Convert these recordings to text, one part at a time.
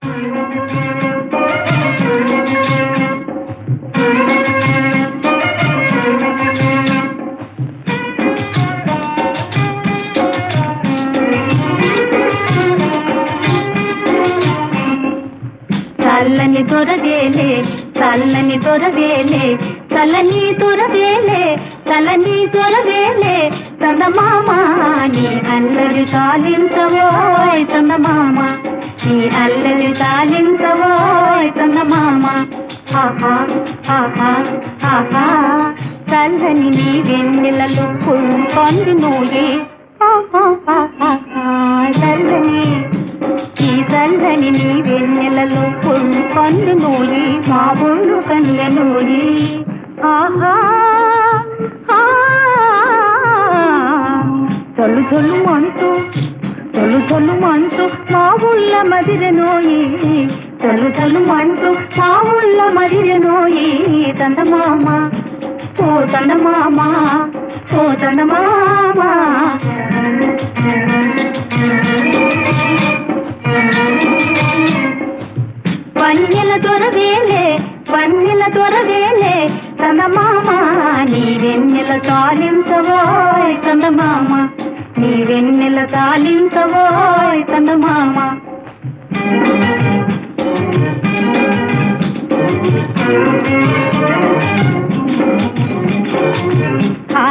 చల్లని దొరవేలే చల్లని దొరవేలే చల్లని దొరవేలే చల్లని దొరవేలే చందమామ నీ అల్లరి తాలించవోయ్ చందమామ నీ అల్లరి తాలించవోయ్ చందమామ ఆహా ఆహా ఆహా చల్లని నీ వెన్నెలలో కొంది నూయే ఆహా ఆహా చల్లని ఈ చల్లని నీ వెన్నెలలో పొళ్ళు కన్ను నూరి మా ఒళ్ళు కన్న నూరి ఆహా ఆ, చల్లు చల్లు అంటూ చల్లు చల్లు అంటూ మా ఊళ్ళ మదిరె నోయి చల్లు చల్లు అంటూ మా ఊళ్ళ మదిరె నోయి చందమామ ఓ చందమామ ఓ చందమామ వన్నెల దొరవేలే వన్నెల దొరవేలే చందమామ నీ వెన్నెల తాలించవోయ్ చందమామ నీ వెన్నెల తాలించవోయ్ చందమామ ఆ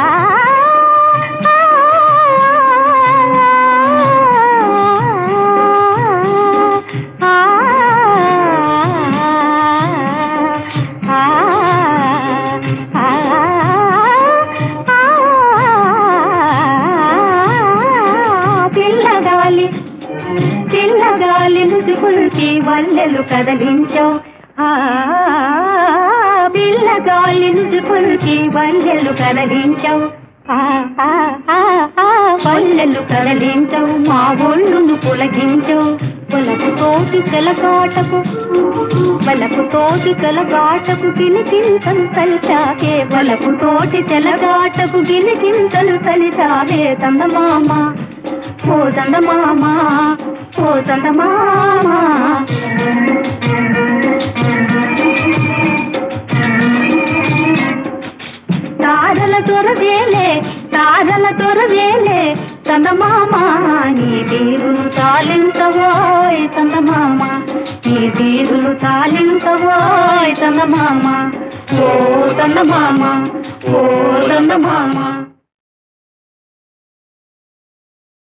పిల్లగాలి పిల్లగాలి ముసుగుల్కి వల్లెలు కదలించావు ఆ పిల్లగాలి ముసుగుల్కి వల్లెలు కదలించావు ఆ, ఆ, ఆ, ఆ, వల్లెలు కదలించవు మా ఒళ్ళును పులగించవు పొలకు తోటి చెలగాటకు వలపు తోటి చెలగాటకు గిలిగింతలు సలిచావే వలపు తోటి చెలగాటకు గిలిగింతలు సలిచావే చందమామ ఓ చందమామ ఓ చందమామ తారల దొరవేలే తారల దొరవేలే చందమామ నీ తీరును తాలించవోయ్ చందమామ నీ తీరును తాలించవోయ్ చందమామ ఓ చందమామ ఓ చందమామ